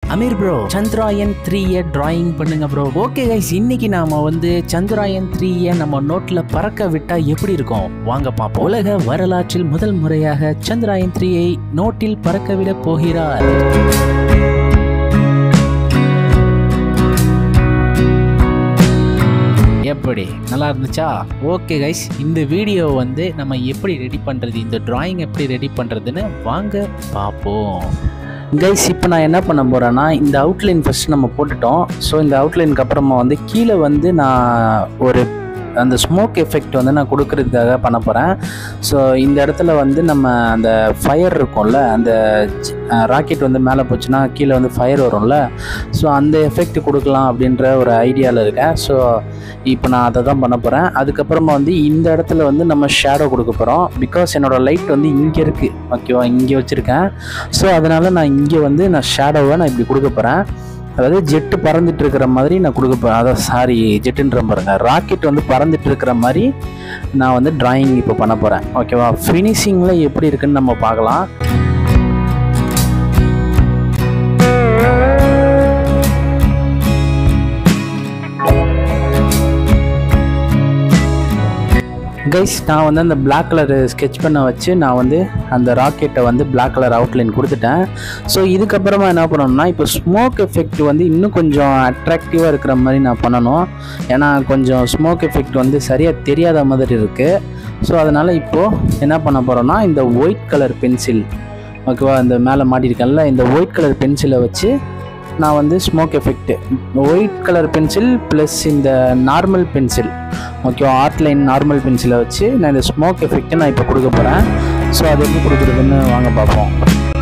Amir bro Chandrayaan த்ரீயை drawing பண்ணுங்க bro okay guys இன்னைக்கு நாம வந்து சந்திராயன் த்ரீயை நம்ம நோட்ல பறக்க விட்டா எப்படி இருக்கும் வாங்க பார்ப்போம் உலக வரலாற்றில் முதல் முறையாக சந்திராயன் த்ரீயை நோட்டில் பறக்க விட போகிறார் எப்படி நல்லா இருந்துச்சா ஓகே கைஸ் இந்த வீடியோ வந்து நம்ம எப்படி ரெடி பண்ணுறது இந்த டிராயிங் எப்படி ரெடி பண்ணுறதுன்னு வாங்க பார்ப்போம் கைஸ் இப்போ நான் என்ன பண்ண போகிறேன்னா இந்த அவுட்லைன் ஃபஸ்ட்டு நம்ம போட்டுட்டோம் ஸோ இந்த அவுட்லைனுக்கு அப்புறமா வந்து கீழே வந்து நான் ஒரு அந்த ஸ்மோக் எஃபெக்ட் வந்து நான் கொடுக்கறதுக்காக பண்ண போகிறேன் ஸோ இந்த இடத்துல வந்து நம்ம அந்த ஃபயர் இருக்கும்ல அந்த ராக்கெட் வந்து மேலே போச்சுன்னா கீழே வந்து ஃபயர் வரும்ல ஸோ அந்த எஃபெக்ட் கொடுக்கலாம் அப்படின்ற ஒரு ஐடியாவில் இருக்கேன் ஸோ இப்போ நான் அதை தான் பண்ண போகிறேன் அதுக்கப்புறமா வந்து இந்த இடத்துல வந்து நம்ம ஷேடோ கொடுக்க போகிறோம் பிகாஸ் என்னோடய லைட் வந்து இங்கே இருக்குது ஓகேவா இங்கே வச்சுருக்கேன் ஸோ அதனால் நான் இங்கே வந்து நான் ஷேடோவை நான் இப்படி கொடுக்க போகிறேன் அதாவது ஜெட்டு பறந்துட்டு இருக்கிற மாதிரி நான் கொடுக்க போகிறேன் அதான் சாரி ஜெட்டுன்ற பாருங்க ராக்கெட் வந்து பறந்துட்டு இருக்கிற மாதிரி நான் வந்து டிராயிங் இப்போ பண்ண போகிறேன் ஓகேவா ஃபினிஷிங்கில் எப்படி இருக்குன்னு நம்ம பார்க்கலாம் கைஸ் நான் வந்து அந்த பிளாக் கலர் ஸ்கெட்ச் பண்ண வச்சு நான் வந்து அந்த ராக்கெட்டை வந்து பிளாக் கலர் அவுட்லைன் கொடுத்துட்டேன் ஸோ இதுக்கப்புறமா என்ன பண்ணணும்னா இப்போ ஸ்மோக் எஃபெக்ட் வந்து இன்னும் கொஞ்சம் அட்ராக்டிவாக இருக்கிற மாதிரி நான் பண்ணணும் ஏன்னா கொஞ்சம் ஸ்மோக் எஃபெக்ட் வந்து சரியாக தெரியாத மாதிரி இருக்குது ஸோ அதனால் இப்போது என்ன பண்ண போகிறோன்னா இந்த ஒயிட் கலர் பென்சில் ஓகேவா இந்த மேலே மாட்டியிருக்கேன்ல இந்த ஒயிட் கலர் பென்சிலை வச்சு நான் வந்து smoke effect white colour pencil plus இந்த நார்மல் பென்சில் ஓகேவா ஆர்ட்லைன் நார்மல் பென்சிலை வச்சு நான் இந்த ஸ்மோக் எஃபெக்ட்டை நான் இப்போ கொடுக்க போகிறேன் ஸோ அது எப்படி கொடுக்குறதுன்னு வாங்க பார்ப்போம்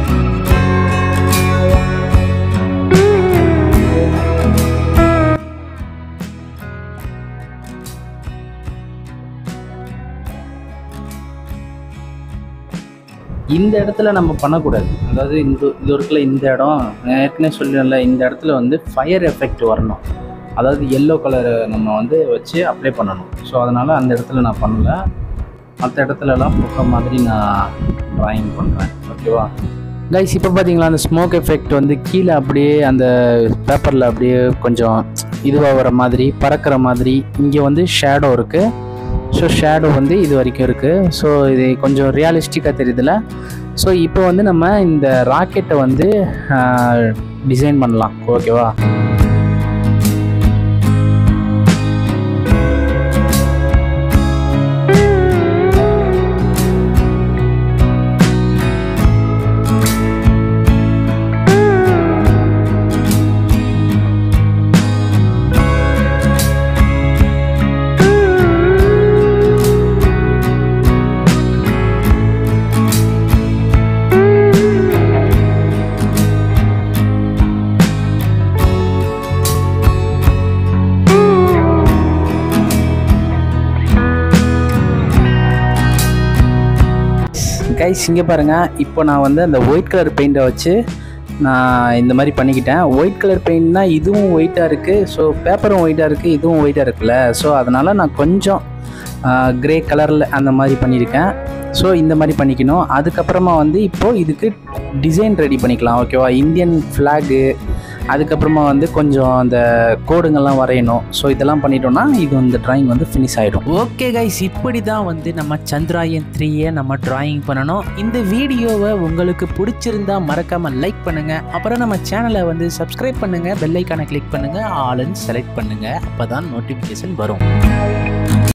இந்த இடத்துல நம்ம பண்ணக்கூடாது அதாவது இந்த இது இருக்குல்ல இந்த இடம் நான் ஏற்கனவே சொல்லிடல இந்த இடத்துல வந்து ஃபயர் எஃபெக்ட் வரணும் அதாவது எல்லோ கலரை நம்ம வந்து வச்சு அப்ளை பண்ணணும் ஸோ அதனால் அந்த இடத்துல நான் பண்ணல மற்ற இடத்துலலாம் புக்க மாதிரி நான் ட்ராயிங் பண்ணுறேன் ஓகேவா கைஸ் இப்போ பார்த்தீங்களா அந்த ஸ்மோக் எஃபெக்ட் வந்து கீழே அப்படியே அந்த பேப்பரில் அப்படியே கொஞ்சம் இதுவாக வர மாதிரி பறக்கிற மாதிரி இங்கே வந்து ஷேடோ இருக்குது ஸோ ஷேடோ வந்து இது வரைக்கும் இருக்குது ஸோ இது கொஞ்சம் ரியலிஸ்டிக்காக தெரியுதுல ஸோ இப்போ வந்து நம்ம இந்த ராக்கெட்டை வந்து டிசைன் பண்ணலாம் ஓகேவா கைஸ் இங்கே பாருங்கள் இப்போ நான் வந்து அந்த ஒயிட் கலர் பெயிண்ட்டை வச்சு நான் இந்த மாதிரி பண்ணிக்கிட்டேன் ஒயிட் கலர் பெயிண்ட்னா இதுவும் ஒயிட்டாக இருக்குது ஸோ பேப்பரும் ஒயிட்டாக இருக்குது இதுவும் ஒயிட்டாக இருக்குல்ல ஸோ அதனால் நான் கொஞ்சம் க்ரே கலரில் அந்த மாதிரி பண்ணியிருக்கேன் ஸோ இந்த மாதிரி பண்ணிக்கணும் அதுக்கப்புறமா வந்து இப்போது இதுக்கு டிசைன் ரெடி பண்ணிக்கலாம் ஓகேவா இந்தியன் ஃப்ளாகு அதுக்கப்புறமா வந்து கொஞ்சம் அந்த கோடுங்கள்லாம் வரையணும் ஸோ இதெல்லாம் பண்ணிட்டோம்னா இது இந்த டிராயிங் வந்து ஃபினிஷ் ஆகிடும் ஓகே கைஸ் இப்படி தான் வந்து நம்ம சந்திராயன் த்ரீயை நம்ம டிராயிங் பண்ணணும் இந்த வீடியோவை உங்களுக்கு பிடிச்சிருந்தா மறக்காமல் லைக் பண்ணுங்கள் அப்புறம் நம்ம சேனலை வந்து சப்ஸ்கிரைப் பண்ணுங்கள் பெல்லைக்கானை கிளிக் பண்ணுங்கள் ஆளுன்னு செலக்ட் பண்ணுங்கள் அப்போ தான் நோட்டிஃபிகேஷன் வரும்